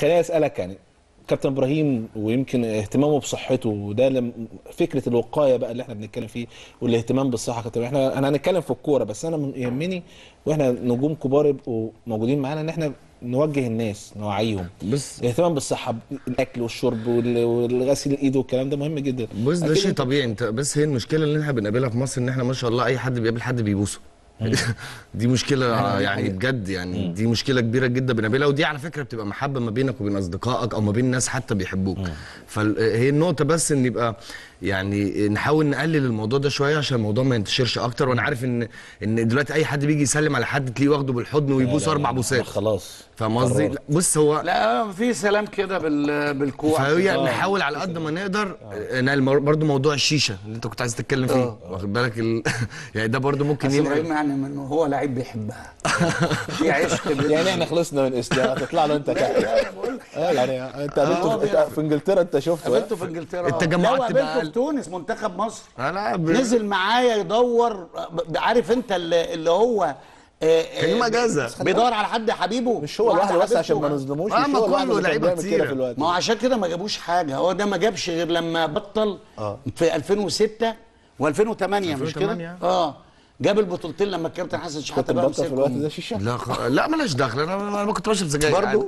خليني اسالك يعني كابتن ابراهيم ويمكن اهتمامه بصحته وده لم فكره الوقايه بقى اللي احنا بنتكلم فيه والاهتمام بالصحه كابتن احنا انا هنتكلم في الكوره بس انا من يهمني واحنا نجوم كبار يبقوا موجودين معانا ان احنا نوجه الناس نوعيهم بص الاهتمام بالصحه الاكل والشرب وال- والغسيل الايد والكلام ده مهم جدا بص ده أكيد شيء أنت- طبيعي انت بس هي المشكله اللي احنا بنقابلها في مصر ان احنا ما شاء الله اي حد بيقابل حد بيبوسه دي مشكله يعني بجد يعني دي مشكله كبيره جدا بنقابلها ودي على فكره بتبقى محبه ما بينك وبين اصدقائك او ما بين ناس حتى بيحبوك فهي النقطه بس ان يبقى يعني نحاول نقلل الموضوع ده شويه عشان الموضوع ما ينتشرش اكتر وانا عارف ان ان دلوقتي اي حد بيجي يسلم على حد تلاقيه واخده بالحضن ويبوسه اربع بوسات خلاص فاهم قصدي قررت. لا، بص هو لا في سلام كده بال بالكوع فهي نحاول على قد ما نقدر نقل برضه موضوع الشيشه اللي انت كنت عايز تتكلم فيه آه. واخد بالك ال... يعني ده برضه ممكن بس ابراهيم ينقل يعني منه هو لعيب بيحبها في عشق بين- يعني احنا خلصنا من اسلام هتطلع له انت كابتن اه يعني انت قابلته هو في- بيلعب. في انجلترا انت شفته قابلته في انجلترا التجمعات لا تبقى وقابلته أقل. في تونس منتخب مصر انا ب... نزل معايا يدور ب- عارف انت اللي, اللي هو آه، كان يوم آه، اجازه بيدور على حد حبيبه مش هو واحدة لوحده بس حبيبته. عشان ما نظلموش آه، مش ما هو كله لوحده اللي كان لعيبة بيعمل كده كتيرة. في الوقت ما هو عشان كده ما جابوش حاجه هو ده ما جابش غير لما بطل آه. في 2006 و2008 مش كده 2008. اه جاب البطولتين لما الكابتن حسن شحاته كابتن بقى بطل في الوقت ده مسكهم شيشه لا خ... لا مالهاش دخل انا انا كنت بشرب سجاير برضه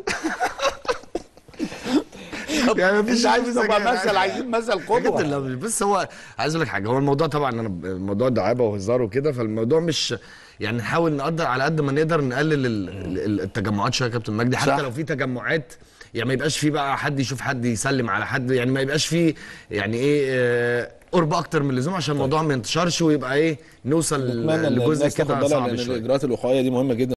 يعني مفيش انت عايز سجاير تبقى عادي. مثل عايزين مثل بجد قدوه لا بس هو عايز اقول لك حاجه هو الموضوع طبعا انا الموضوع دعابه وهزار وكده فالموضوع مش يعني نحاول نقدر على قد ما نقدر نقلل ال- ال- التجمعات شويه يا كابتن مجدي حتى صح. لو في تجمعات يعني ما يبقاش في بقى حد يشوف حد يسلم على حد يعني ما يبقاش في يعني ايه آه، قرب اكتر من اللزوم عشان الموضوع ما ينتشرش ويبقى ايه نوصل اتمنى ان لجزء الناس كده تاخد بالها صعب لان شويه الاجراءات الوقائيه دي مهمه جدا